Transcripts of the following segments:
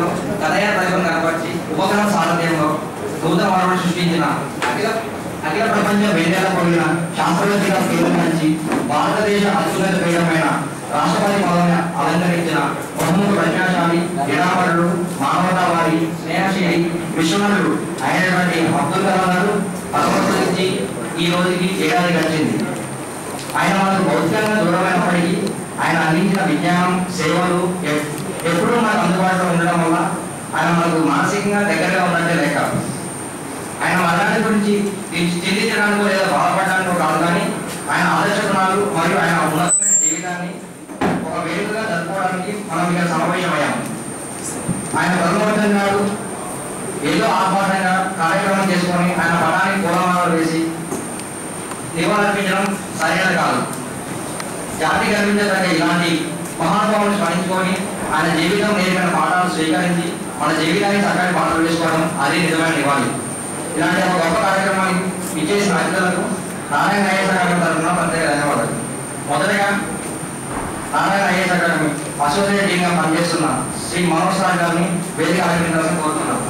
కథయ ప్రతిభను కనపరిచి ఉపకరణ సారథ్యంలో నూతన వనరులు సృష్టించిన అఖిల అఖిల ప్రపంచ వేదేల పొందిన శాస్త్రవేత్తగా పేరుగాంచి భారతదేశ అత్యున్నత పీఠమైన రాష్ట్రపతి పదవిని అలంకరించిన బహుముఖ ప్రజ్ఞాశాలి నిరామరుడు మానవతావాది స్నేహశీలి విశ్వనరుడు అయినటువంటి అబ్దుల్ కలాం గారు పరమర్శించి ఈ రోజుకి ఏడాది గడిచింది ఆయన మనకు భౌతికంగా దూరమైనప్పటికీ ఆయన అందించిన విజ్ఞానం సేవలు ఎప్- ఎప్పుడూ మనకు అందుబాటులో ఉండడం వల్ల ఆయన మనకు మానసికంగా దగ్గరగా ఉన్నట్టే లెక్క ఆయన మరణాన్ని గురించి చి- చింతించడానికి లేదా బాధపడడానికి కాదు కానీ ఆయన ఆదర్శ గుణాలు మరియు ఆయన ఉన్నతమైన జీవితాన్ని ఒక వేడుకగా జరుపుకోవడానికి మనం ఇక్కడ సమావేశమయ్యాము ఆయన బ్రహ్మవర్ధన్ గారు ఏదో ఆహ్వానంగా కార్యక్రమం చేసుకొని ఆయన పటానికి పూలమాలలు వేసి నివాళులర్పించడం సరైనది కాదు జాతి గర్వించదగ్గ ఇలాంటి మహానుభావులు స్మరించుకొని ఆయన జీవితం నేర్పిన పాఠాలు స్వీకరించి మన జీవితానికి చక్కని పాటలు వేసుకోవడం అదే నిజమైన నివాళి ఇలాంటి ఒక గొప్ప కార్యక్రమాన్ని ఇచ్చేసిన అతిథులకు నారాయణ ఐఎస్ అకాడమీ తరఫున ప్రత్యేక ధన్యవాదాలు మొదటగా నారాయణ ఐఎస్ అకాడమీ అసోసియేట్ డీన్గా పనిచేస్తున్న శ్రీ మనోజ్ సార్ గారిని వేదిక ఆలోచించాలని కోరుతున్నాను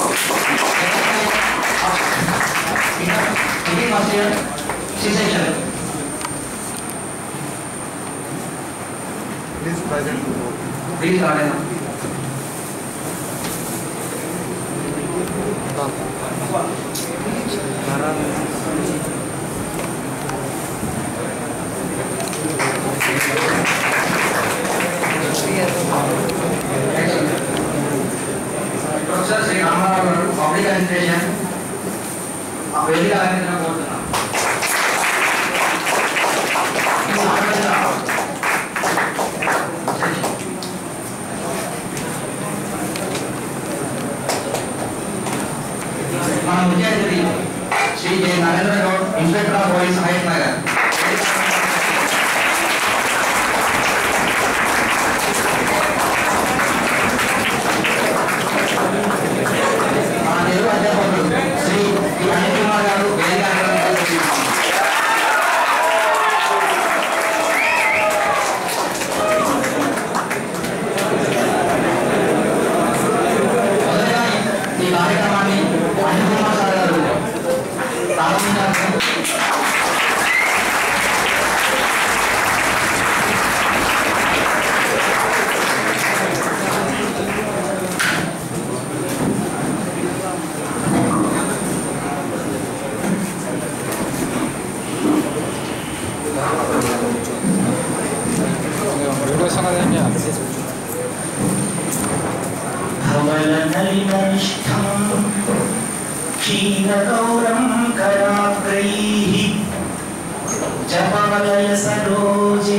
ఇది first year C section Please present the board. Please రాలేదు ప్రొఫెసర్ శ్రీ రామారావు గారు పబ్లిక్ అడ్మినిస్ట్రేషన్ ఆ వేదిక అలంకరణ కోరుతున్నాం మన ముఖ్య అతిథి Shri J Narendra Goud inspector of police Hayat Nagar మన తెలుగు అధ్యాపకులు శ్రీ టి అనిల్ కుమార్ గారు వేదిక అలంకరించారు. మొదటగా ఈ కార్యక్రమాన్ని అనిల్ కుమార్ సార్ గారు ప్రారంభించారు వీడియో సంగతి धवलनलिननिष्ठं क्षीरगौरं कराग्रैः जपवलयसरोजे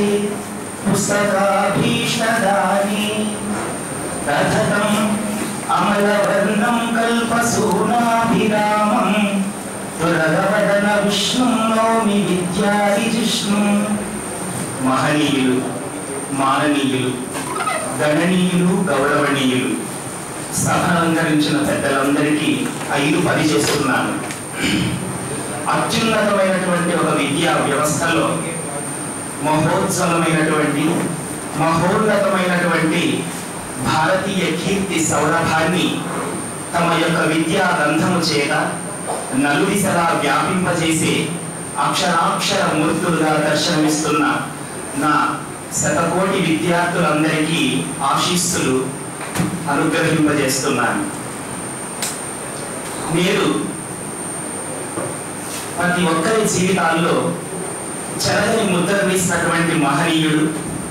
पुस्तकाभीष्णदाने रथतम् अमलवर्णं कल्पसूनाभिरामं तुरगवदन विष्णुं नौमि विद्यादिजिष्णुम् మహనీయులు మాననీయులు గణనీయులు గౌరవనీయులు సభను అలంకరించిన పెద్దలందరికీ ఐదు పని చేస్తున్నాను అత్యున్నతమైనటువంటి ఒక విద్యా వ్యవస్థలో మహోత్సవమైనటువంటి మహోన్నతమైనటువంటి భారతీయ కీర్తి సౌరభాన్ని తమ యొక్క విద్యా గంధము చేత నలుదిశలా వ్యాపింపజేసే అక్షరాక్షర మూర్తులుగా దర్శనమిస్తున్న నా శతకోటి విద్యార్థులందరికీ ఆశీస్సులు అనుగ్రహింపజేస్తున్నాను మీరు ప్రతి ఒక్కరి జీవితాల్లో చెరగని ముద్ర వేసినటువంటి మహనీయుడు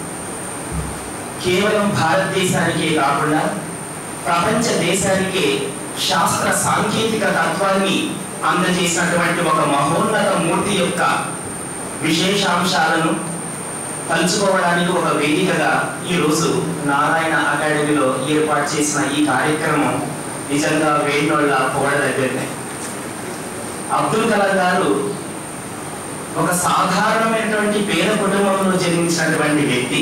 కేవలం భారతదేశానికే కాకుండా ప్రపంచ దేశానికే శాస్త్ర సాంకేతిక తత్వాన్ని అందజేసినటువంటి ఒక మహోన్నత మూర్తి యొక్క విశేషాంశాలను పంచుకోవడానికి ఒక వేదికగా ఈరోజు నారాయణ అకాడమీలో ఏర్పాటు చేసిన ఈ కార్యక్రమం నిజంగా వేణోళ్ళ పొగడదగ్గరనే అబ్దుల్ కలాం గారు ఒక సాధారణమైనటువంటి పేద కుటుంబంలో జన్మించినటువంటి వ్యక్తి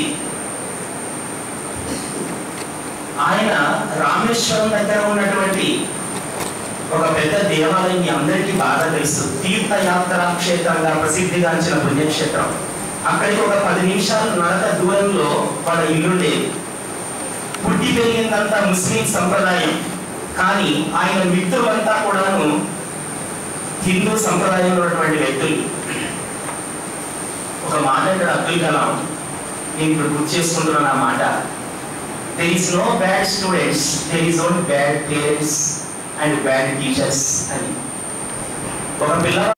ఆయన రామేశ్వరం దగ్గర ఉన్నటువంటి ఒక పెద్ద దేవాలయం మీ అందరికీ బాగా తెలుసు తీర్థయాత్ర క్షేత్రంగా ప్రసిద్ధిగాంచిన పుణ్యక్షేత్రం అక్కడికి ఒక పది నిమిషాలు నడక దూరంలో వాళ్ళ ఇల్లుండేది పుట్టి పెరిగిందంతా ముస్లిం సంప్రదాయం కానీ ఆయన మిత్రులంతా కూడాను హిందూ సంప్రదాయంలో ఉన్నటువంటి వ్యక్తులు ఒక మాట ఇక్కడ అబ్దుల్ కలాం నేను ఇప్పుడు గుర్తు చేసుకుంటున్నాను ఆ మాట there is no bad students there is only bad parents and bad teachers అని ఒక పిల్ల